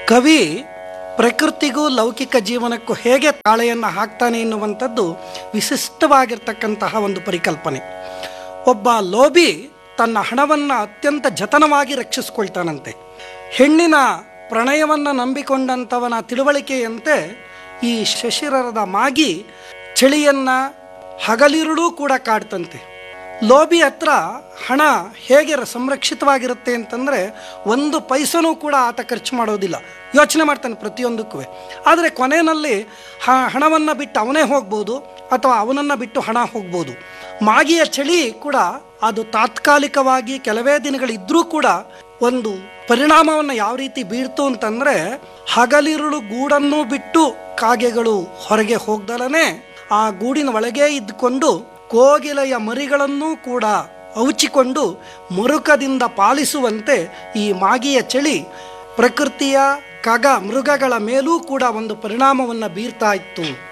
ಕವಿ ಪ್ರಕೃತಿಗೂ ಲೌಕಿಕ ಜೀವನಕ್ಕೂ ಹೇಗೆ ತಾಳೆಯನ್ನು ಹಾಕ್ತಾನೆ ಎನ್ನುವಂಥದ್ದು ವಿಶಿಷ್ಟವಾಗಿರ್ತಕ್ಕಂತಹ ಒಂದು ಪರಿಕಲ್ಪನೆ ಒಬ್ಬ ಲೋಭಿ ತನ್ನ ಹಣವನ್ನು ಅತ್ಯಂತ ಜತನವಾಗಿ ರಕ್ಷಿಸ್ಕೊಳ್ತಾನಂತೆ ಹೆಣ್ಣಿನ ಪ್ರಣಯವನ್ನು ನಂಬಿಕೊಂಡಂಥವನ ತಿಳುವಳಿಕೆಯಂತೆ ಈ ಶಶಿರರದ ಮಾಗಿ ಚಳಿಯನ್ನು ಹಗಲಿರುಳೂ ಕೂಡ ಕಾಡ್ತಂತೆ ಲೋಬಿ ಹತ್ರ ಹಣ ಹೇಗೆ ರ- ಸಂರಕ್ಷಿತವಾಗಿರುತ್ತೆ ಅಂತಂದರೆ ಒಂದು ಪೈಸನೂ ಕೂಡ ಆತ ಖರ್ಚು ಮಾಡೋದಿಲ್ಲ ಯೋಚನೆ ಮಾಡ್ತಾನೆ ಪ್ರತಿಯೊಂದಕ್ಕೂ ಆದರೆ ಕೊನೆಯಲ್ಲಿ ಹ ಹಣವನ್ನು ಬಿಟ್ಟು ಅವನೇ ಹೋಗ್ಬೋದು ಅಥವಾ ಅವನನ್ನು ಬಿಟ್ಟು ಹಣ ಹೋಗ್ಬೋದು ಮಾಗಿಯ ಚಳಿ ಕೂಡ ಅದು ತಾತ್ಕಾಲಿಕವಾಗಿ ಕೆಲವೇ ದಿನಗಳಿದ್ರೂ ಕೂಡ ಒಂದು ಪರಿಣಾಮವನ್ನು ಯಾವ ರೀತಿ ಬೀರ್ತು ಅಂತಂದರೆ ಹಗಲಿರುಳು ಗೂಡನ್ನು ಬಿಟ್ಟು ಕಾಗೆಗಳು ಹೊರಗೆ ಹೋಗ್ದಲೇ ಆ ಗೂಡಿನ ಒಳಗೆ ಇದ್ದುಕೊಂಡು ಕೋಗಿಲೆಯ ಮರಿಗಳನ್ನೂ ಕೂಡ ಔಚಿಕೊಂಡು ಮರುಕದಿಂದ ಪಾಲಿಸುವಂತೆ ಈ ಮಾಗಿಯ ಚಳಿ ಪ್ರಕೃತಿಯ ಕಗ ಮೃಗಗಳ ಮೇಲೂ ಕೂಡ ಒಂದು ಪರಿಣಾಮವನ್ನು ಬೀರ್ತಾ ಇತ್ತು